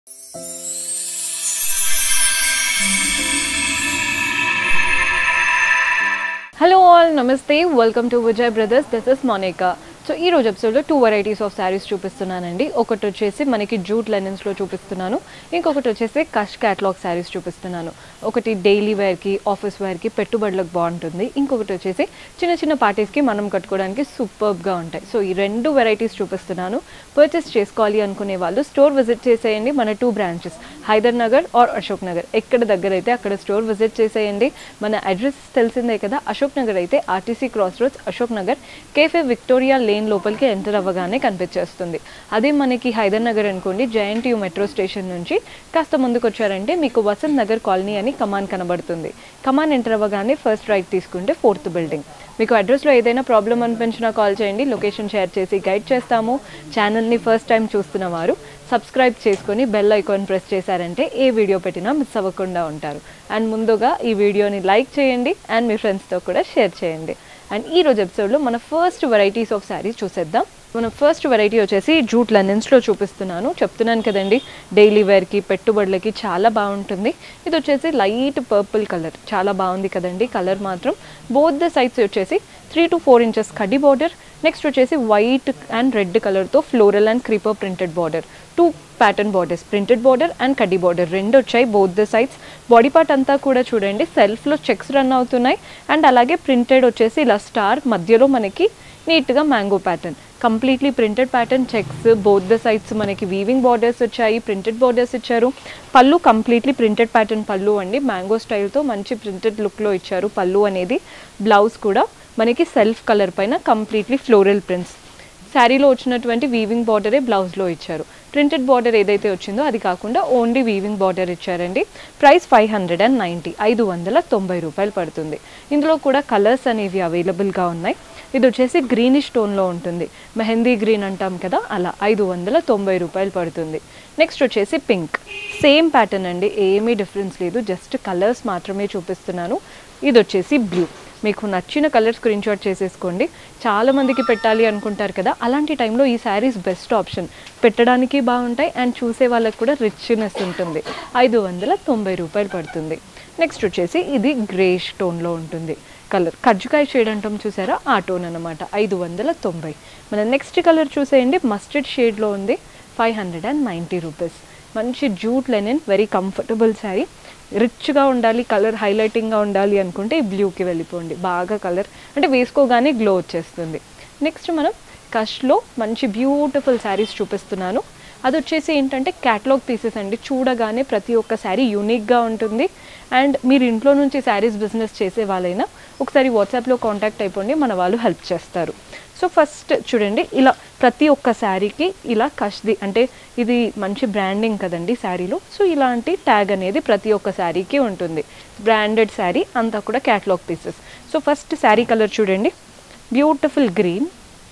hello all namaste welcome to Vijay brothers this is Monica so ఈ రోజు ఎపిసోడ్లో టూ వెరైటీస్ ఆఫ్ శారీస్ చూపిస్తున్నానండి ఒకటి వచ్చేసి మనకి జూట్ లెనిన్స్లో చూపిస్తున్నాను ఇంకొకటి వచ్చేసి కష్ క్యాట్లాగ్ శారీస్ చూపిస్తున్నాను ఒకటి డైలీ వేర్కి ఆఫీస్ వేర్కి పెట్టుబడులకు బాగుంటుంది ఇంకొకటి వచ్చేసి చిన్న చిన్న పార్టీస్కి మనం కట్టుకోవడానికి సూపర్బ్గా ఉంటాయి సో ఈ రెండు వెరైటీస్ చూపిస్తున్నాను పర్చేస్ చేసుకోవాలి అనుకునే వాళ్ళు స్టోర్ విజిట్ చేసేయండి మన two branches Hyder Nagar or Ashok Nagar ఎక్కడ దగ్గర అయితే అక్కడ స్టోర్ విజిట్ చేసేయండి మన అడ్రస్ తెలిసిందే కదా అశోక్ నగర్ అయితే RTC cross roads Ashok Nagar cafe Victoria lane లోపలికి ఎంటర్ అవ్వగానే కనిపించేస్తుంది అదే మనకి హైదర్ నగర్ అనుకోండి జేఎన్టీయూ మెట్రో స్టేషన్ నుంచి కాస్త ముందుకు వచ్చారంటే మీకు వసంత్ నగర్ కాలనీ అని కమాన్ కనబడుతుంది కమాన్ ఎంటర్ అవ్వగానే ఫస్ట్ రైట్ తీసుకుంటే ఫోర్త్ బిల్డింగ్ మీకు అడ్రస్లో ఏదైనా ప్రాబ్లం అనిపించినా కాల్ చేయండి లొకేషన్ షేర్ చేసి గైడ్ చేస్తాము ఛానల్ని ఫస్ట్ టైం చూస్తున్న వారు సబ్స్క్రైబ్ చేసుకొని బెల్ ఐకాన్ ప్రెస్ చేశారంటే ఏ వీడియో పెట్టినా మిస్ అవ్వకుండా ఉంటారు అండ్ ముందుగా ఈ వీడియోని లైక్ చేయండి అండ్ మీ ఫ్రెండ్స్తో కూడా షేర్ చేయండి అండ్ ఈ రోజు ఎపిసోడ్లో మన ఫస్ట్ వెరైటీస్ ఆఫ్ శారీస్ చూసేద్దాం మన ఫస్ట్ వెరైటీ వచ్చేసి జూట్ లెనిన్స్లో చూపిస్తున్నాను చెప్తున్నాను కదండి డైలీ వేర్కి పెట్టుబడులకి చాలా బాగుంటుంది ఇది వచ్చేసి లైట్ పర్పుల్ కలర్ చాలా బాగుంది కదండి కలర్ మాత్రం బోత్ ద సైడ్స్ వచ్చేసి త్రీ టు ఫోర్ ఇంచెస్ కడ్డీ బార్డర్ నెక్స్ట్ వచ్చేసి వైట్ అండ్ రెడ్ కలర్తో floral and creeper printed border two pattern borders printed border and కడ్డీ బార్డర్ రెండు వచ్చాయి both the sides body part అంతా కూడా చూడండి సెల్ఫ్లో చెక్స్ రన్ అవుతున్నాయి అండ్ అలాగే ప్రింటెడ్ వచ్చేసి ఇలా స్టార్ మధ్యలో మనకి నీట్గా mango pattern completely printed pattern checks both the sides మనకి వీవింగ్ బార్డర్స్ వచ్చాయి ప్రింటెడ్ బార్డర్స్ ఇచ్చారు పళ్ళు కంప్లీట్లీ ప్రింటెడ్ ప్యాటర్న్ పళ్ళు అండి మ్యాంగో స్టైల్తో మంచి ప్రింటెడ్ లుక్లో ఇచ్చారు పళ్ళు అనేది బ్లౌజ్ కూడా మనకి సెల్ఫ్ కలర్ పైన కంప్లీట్లీ ఫ్లోరల్ ప్రింట్స్ శారీలో వచ్చినటువంటి వీవింగ్ బార్డరే బ్లౌజ్లో ఇచ్చారు ప్రింటెడ్ బార్డర్ ఏదైతే వచ్చిందో అది కాకుండా ఓన్లీ వీవింగ్ బార్డర్ ఇచ్చారండి price five hundred and ninety ఐదు వందల తొంభై రూపాయలు పడుతుంది ఇందులో కూడా కలర్స్ అనేవి అవైలబుల్గా ఉన్నాయి ఇది వచ్చేసి గ్రీనిష్ టోన్లో ఉంటుంది మెహందీ గ్రీన్ అంటాం కదా అలా ఐదు వందల తొంభై రూపాయలు పడుతుంది నెక్స్ట్ వచ్చేసి పింక్ సేమ్ ప్యాటర్న్ అండి ఏమీ డిఫరెన్స్ లేదు జస్ట్ కలర్స్ మాత్రమే చూపిస్తున్నాను ఇది వచ్చేసి బ్లూ మీకు నచ్చిన కలర్ స్క్రీన్ షాట్ చేసేసుకోండి చాలా మందికి పెట్టాలి అనుకుంటారు కదా అలాంటి టైంలో ఈ శారీస్ బెస్ట్ ఆప్షన్ పెట్టడానికి బాగుంటాయి అండ్ చూసే వాళ్ళకి కూడా రిచ్నెస్ ఉంటుంది ఐదు వందల తొంభై రూపాయలు పడుతుంది నెక్స్ట్ వచ్చేసి ఇది గ్రేష్ టోన్లో ఉంటుంది కలర్ కజ్జికాయ షేడ్ అంటాం చూసారా ఆ టోన్ అనమాట ఐదు వందల తొంభై మన నెక్స్ట్ కలర్ చూసేయండి మస్టర్డ్ షేడ్లో ఉంది five hundred and ninety rupees మంచి jute linen very comfortable sari రిచ్గా ఉండాలి కలర్ హైలైటింగ్గా ఉండాలి అనుకుంటే ఈ బ్లూకి వెళ్ళిపోండి బాగా కలర్ అంటే వేసుకోగానే గ్లో వచ్చేస్తుంది నెక్స్ట్ మనం కష్లో మంచి బ్యూటిఫుల్ శారీస్ చూపిస్తున్నాను అది వచ్చేసి ఏంటంటే క్యాటలాగ్ పీసెస్ అండి చూడగానే ప్రతి ఒక్క శారీ యూనిక్గా ఉంటుంది అండ్ మీరు ఇంట్లో నుంచి శారీస్ బిజినెస్ చేసే వాళ్ళైనా ఒకసారి వాట్సాప్లో కాంటాక్ట్ అయిపోండి మన వాళ్ళు హెల్ప్ చేస్తారు సో ఫస్ట్ చూడండి ఇలా ప్రతి ఒక్క శారీకి ఇలా కష్ది అంటే ఇది మంచి బ్రాండింగ్ కదండి శారీలో సో ఇలాంటి ట్యాగ్ అనేది ప్రతి ఒక్క శారీకి ఉంటుంది బ్రాండెడ్ శారీ అంతా కూడా catalogue pieces so first sari colour చూడండి beautiful green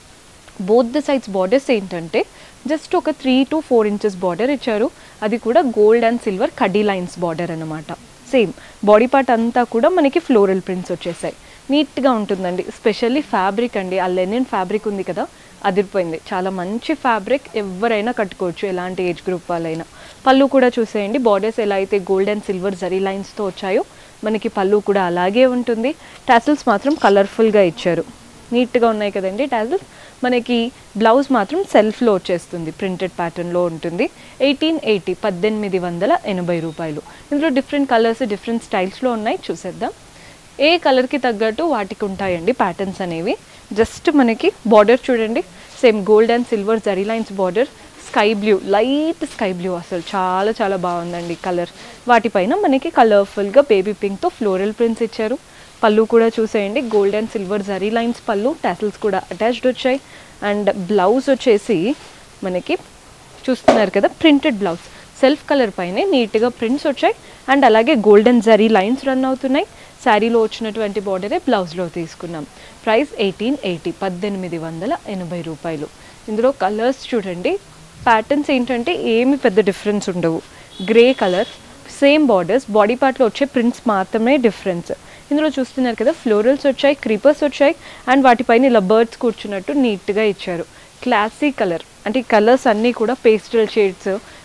both the sides borders ఏంటంటే జస్ట్ ఒక three to four inches border ఇచ్చారు అది కూడా గోల్డ్ అండ్ సిల్వర్ కడ్డీ లైన్స్ బార్డర్ అనమాట సేమ్ బాడీ పార్ట్ అంతా కూడా మనకి ఫ్లోరల్ ప్రింట్స్ వచ్చేసాయి నీట్గా ఉంటుందండి స్పెషల్లీ ఫ్యాబ్రిక్ అండి ఆ లెనిన్ ఫ్యాబ్రిక్ ఉంది కదా అదిరిపోయింది చాలా మంచి ఫ్యాబ్రిక్ ఎవరైనా కట్టుకోవచ్చు ఎలాంటి ఏజ్ గ్రూప్ వాళ్ళైనా పళ్ళు కూడా చూసేయండి బార్డర్స్ ఎలా అయితే గోల్డ్ అండ్ సిల్వర్ జరీ లైన్స్తో వచ్చాయో మనకి పళ్ళు కూడా అలాగే ఉంటుంది టాసిల్స్ మాత్రం కలర్ఫుల్గా ఇచ్చారు నీట్గా ఉన్నాయి కదండి టాసిల్స్ మనకి బ్లౌజ్ మాత్రం సెల్ఫ్లో వచ్చేస్తుంది ప్రింటెడ్ ప్యాటర్న్లో ఉంటుంది ఎయిటీన్ ఎయిటీ పద్దెనిమిది వందల ఎనభై రూపాయలు ఇందులో డిఫరెంట్ కలర్స్ డిఫరెంట్ స్టైల్స్లో ఉన్నాయి చూసేద్దాం ఏ కలర్కి తగ్గట్టు వాటికి ఉంటాయండి ప్యాటర్న్స్ అనేవి జస్ట్ మనకి బార్డర్ చూడండి సేమ్ గోల్డ్ అండ్ సిల్వర్ జరీ lines border sky blue light sky blue అసలు చాలా చాలా బాగుందండి కలర్ వాటిపైన మనకి కలర్ఫుల్గా బేబీ పింక్తో ఫ్లోరల్ ప్రింట్స్ ఇచ్చారు పళ్ళు కూడా చూసేయండి గోల్డ్ అండ్ సిల్వర్ జరీ లైన్స్ పళ్ళు టాసిల్స్ కూడా అటాచ్డ్ వచ్చాయి అండ్ బ్లౌజ్ వచ్చేసి మనకి చూస్తున్నారు కదా ప్రింటెడ్ బ్లౌజ్ సెల్ఫ్ కలర్ పైనే నీట్గా ప్రింట్స్ వచ్చాయి అండ్ అలాగే గోల్డెన్ జరీ లైన్స్ రన్ అవుతున్నాయి శారీలో వచ్చినటువంటి బార్డరే బ్లౌజ్లో తీసుకున్నాం ప్రైస్ ఎయిటీన్ ఎయిటీ పద్దెనిమిది వందల ఎనభై రూపాయలు ఇందులో కలర్స్ చూడండి ప్యాటర్న్స్ ఏంటంటే ఏమి పెద్ద డిఫరెన్స్ ఉండవు grey colour same borders body పార్ట్లో వచ్చే ప్రింట్స్ మాత్రమే డిఫరెన్స్ ఇందులో చూస్తున్నారు కదా ఫ్లోరల్స్ వచ్చాయి క్రీపర్స్ వచ్చాయి అండ్ వాటిపైన ఇలా బర్డ్స్ కూర్చున్నట్టు నీట్గా ఇచ్చారు క్లాసీ కలర్ అంటే ఈ కలర్స్ అన్నీ కూడా పేస్టల్ షేడ్స్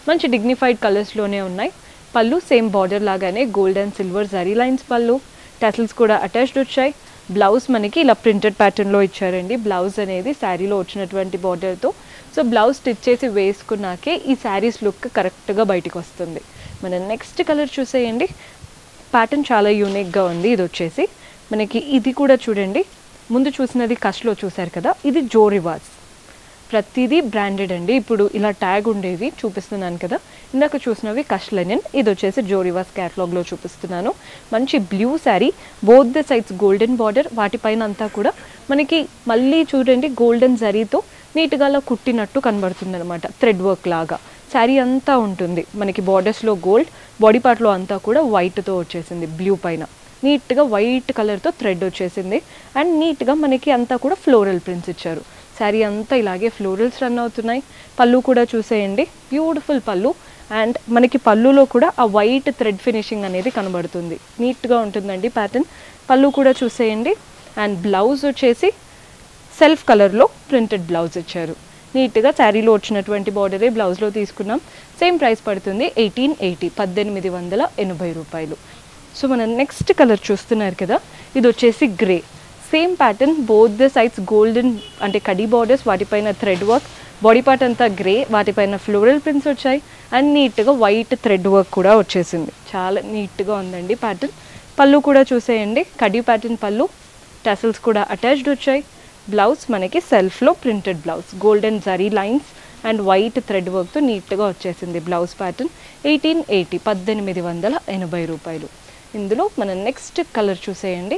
మంచి డిగ్నిఫైడ్ కలర్స్లోనే ఉన్నాయి పళ్ళు సేమ్ బార్డర్ లాగానే గోల్డ్ అండ్ సిల్వర్ జరీ లైన్స్ పళ్ళు టెసల్స్ కూడా అటాచ్డ్ వచ్చాయి బ్లౌజ్ మనకి ఇలా ప్రింటెడ్ ప్యాటర్న్లో ఇచ్చారండి బ్లౌజ్ అనేది శారీలో వచ్చినటువంటి బార్డర్తో సో బ్లౌజ్ స్టిచ్ చేసి వేసుకున్నాకే ఈ శారీస్ లుక్ కరెక్ట్గా బయటికి వస్తుంది మన నెక్స్ట్ కలర్ చూసేయండి ప్యాటర్న్ చాలా యూనిక్గా ఉంది ఇది వచ్చేసి మనకి ఇది కూడా చూడండి ముందు చూసినది కష్లో చూశారు కదా ఇది జోరివాస్ ప్రతిదీ బ్రాండెడ్ అండి ఇప్పుడు ఇలా ట్యాగ్ ఉండేవి చూపిస్తున్నాను కదా ఇందాక చూసినవి కష్ లెనిన్ ఇది వచ్చేసి జోరివాస్ క్యాటలాగ్లో చూపిస్తున్నాను మంచి blue sari both the sides golden border వాటిపైన అంతా కూడా మనకి మళ్ళీ చూడండి గోల్డెన్ జరీతో నీట్గా అలా కుట్టినట్టు కనబడుతుంది అనమాట థ్రెడ్ వర్క్ లాగా శారీ అంతా ఉంటుంది మనకి బార్డర్స్లో గోల్డ్ బాడీ పార్ట్లో అంతా కూడా వైట్తో వచ్చేసింది బ్లూ పైన నీట్గా వైట్ కలర్తో థ్రెడ్ వచ్చేసింది అండ్ నీట్గా మనకి అంతా కూడా ఫ్లోరల్ ప్రింట్స్ ఇచ్చారు శారీ అంతా ఇలాగే ఫ్లోరల్స్ రన్ అవుతున్నాయి పళ్ళు కూడా చూసేయండి బ్యూటిఫుల్ పళ్ళు అండ్ మనకి పళ్ళులో కూడా ఆ వైట్ థ్రెడ్ ఫినిషింగ్ అనేది కనబడుతుంది నీట్గా ఉంటుందండి ప్యాటర్న్ పళ్ళు కూడా చూసేయండి అండ్ బ్లౌజ్ వచ్చేసి సెల్ఫ్ కలర్లో ప్రింటెడ్ బ్లౌజ్ ఇచ్చారు నీట్గా శారీలో వచ్చినటువంటి బార్డరే బ్లౌజ్లో తీసుకున్నాం సేమ్ ప్రైస్ పడుతుంది ఎయిటీన్ ఎయిటీ పద్దెనిమిది వందల ఎనభై రూపాయలు సో మనం నెక్స్ట్ కలర్ చూస్తున్నారు కదా ఇది వచ్చేసి grey same pattern both the sides golden అంటే కడీ బార్డర్స్ వాటిపైన థ్రెడ్ వర్క్ బాడీ పార్ట్ అంతా గ్రే వాటిపైన ఫ్లోరల్ ప్రింట్స్ వచ్చాయి అండ్ నీట్గా వైట్ థ్రెడ్ వర్క్ కూడా వచ్చేసింది చాలా నీట్గా ఉందండి ప్యాటర్న్ పళ్ళు కూడా చూసేయండి కడీ ప్యాటర్న్ పళ్ళు టెసల్స్ కూడా అటాచ్డ్ వచ్చాయి బ్లౌజ్ మనకి సెల్ఫ్లో ప్రింటెడ్ బ్లౌజ్ గోల్డెన్ జరీ లైన్స్ అండ్ వైట్ థ్రెడ్ వర్క్తో నీట్గా వచ్చేసింది బ్లౌజ్ ప్యాటర్న్ ఎయిటీన్ ఎయిటీ పద్దెనిమిది వందల ఎనభై రూపాయలు ఇందులో మన నెక్స్ట్ కలర్ చూసేయండి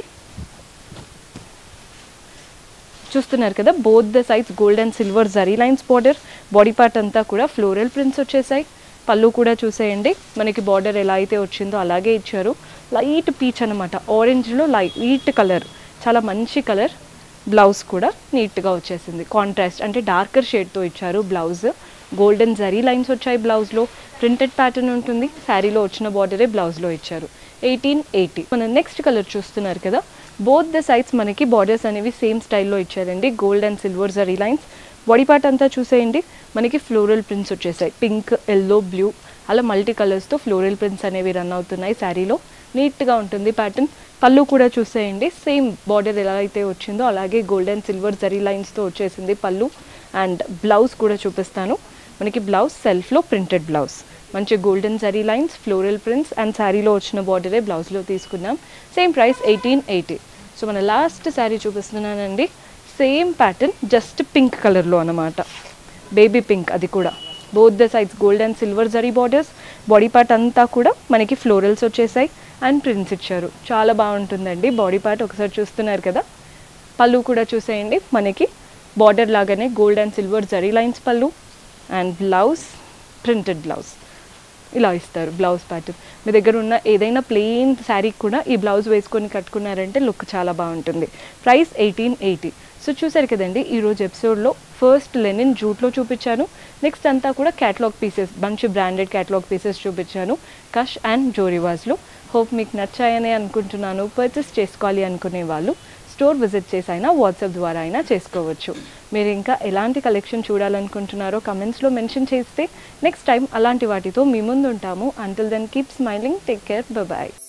చూస్తున్నారు కదా both the sides gold and silver జరీ లైన్స్ బార్డర్ బాడీ పార్ట్ అంతా కూడా ఫ్లోరల్ ప్రింట్స్ వచ్చేసాయి పళ్ళు కూడా చూసేయండి మనకి బార్డర్ ఎలా అయితే వచ్చిందో అలాగే ఇచ్చారు లైట్ పీచ్ అనమాట ఆరెంజ్లో లైట్ కలర్ చాలా మంచి కలర్ బ్లౌజ్ కూడా నీట్గా వచ్చేసింది కాంట్రాస్ట్ అంటే డార్కర్ షేడ్తో ఇచ్చారు బ్లౌజ్ గోల్డెన్ జరీ లైన్స్ వచ్చాయి బ్లౌజ్లో ప్రింటెడ్ ప్యాటర్న్ ఉంటుంది శారీలో వచ్చిన బార్డరే బ్లౌజ్లో ఇచ్చారు ఎయిటీన్ ఎయిటీ మనం నెక్స్ట్ కలర్ చూస్తున్నారు కదా బోత్ ద సైడ్స్ మనకి బార్డర్స్ అనేవి సేమ్ స్టైల్లో ఇచ్చారండి గోల్డ్ అండ్ సిల్వర్ జరీ లైన్స్ బాడీ పార్ట్ అంతా చూసేయండి మనకి ఫ్లోరల్ ప్రింట్స్ వచ్చేసాయి పింక్ ఎల్లో బ్లూ అలా మల్టీ కలర్స్తో ఫ్లోరల్ ప్రింట్స్ అనేవి రన్ అవుతున్నాయి శారీలో నీట్గా ఉంటుంది ప్యాటర్న్ పళ్ళు కూడా చూసేయండి సేమ్ బార్డర్ ఎలా అయితే వచ్చిందో అలాగే గోల్డ్ అండ్ సిల్వర్ జరీ లైన్స్తో వచ్చేసింది పళ్ళు అండ్ బ్లౌజ్ కూడా చూపిస్తాను మనకి బ్లౌజ్ సెల్ఫ్లో ప్రింటెడ్ బ్లౌజ్ మంచి గోల్డెన్ జరీ లైన్స్ ఫ్లోరల్ ప్రింట్స్ అండ్ శారీలో వచ్చిన బార్డరే బ్లౌజ్లో తీసుకున్నాం same price eighteen eighty so మన లాస్ట్ శారీ చూపిస్తున్నానండి సేమ్ ప్యాటర్న్ జస్ట్ పింక్ కలర్లో అనమాట బేబీ పింక్ అది కూడా both the sides gold and silver జరీ బార్డర్స్ బాడీ పార్ట్ అంతా కూడా మనకి ఫ్లోరల్స్ వచ్చేసాయి అండ్ ప్రింట్స్ ఇచ్చారు చాలా బాగుంటుందండి బాడీ పార్ట్ ఒకసారి చూస్తున్నారు కదా పళ్ళు కూడా చూసేయండి మనకి బార్డర్ లాగానే గోల్డ్ అండ్ సిల్వర్ జరీ లైన్స్ పళ్ళు అండ్ బ్లౌజ్ ప్రింటెడ్ బ్లౌజ్ ఇలా ఇస్తారు బ్లౌజ్ ప్యాటర్న్ మీ దగ్గర ఉన్న ఏదైనా ప్లెయిన్ శారీకి కూడా ఈ బ్లౌజ్ వేసుకొని కట్టుకున్నారంటే లుక్ చాలా బాగుంటుంది ప్రైస్ ఎయిటీన్ ఎయిటీ సో చూసారు కదండి ఈరోజు ఎపిసోడ్లో ఫస్ట్ లెనిన్ జూట్లో చూపించాను నెక్స్ట్ అంతా కూడా క్యాటలాగ్ పీసెస్ మంచి బ్రాండెడ్ క్యాటలాగ్ పీసెస్ చూపించాను కష్ అండ్ జోరివాజ్లో హోప్ మీకు నచ్చాయని అనుకుంటున్నాను పర్చేస్ చేసుకోవాలి అనుకునే వాళ్ళు స్టోర్ విజిట్ చేసి అయినా వాట్సాప్ ద్వారా అయినా చేసుకోవచ్చు మీరు ఇంకా ఎలాంటి కలెక్షన్ చూడాలనుకుంటున్నారో కమెంట్స్లో మెన్షన్ చేస్తే నెక్స్ట్ టైం అలాంటి వాటితో మీ ముందు ఉంటాము until then keep smiling take care bye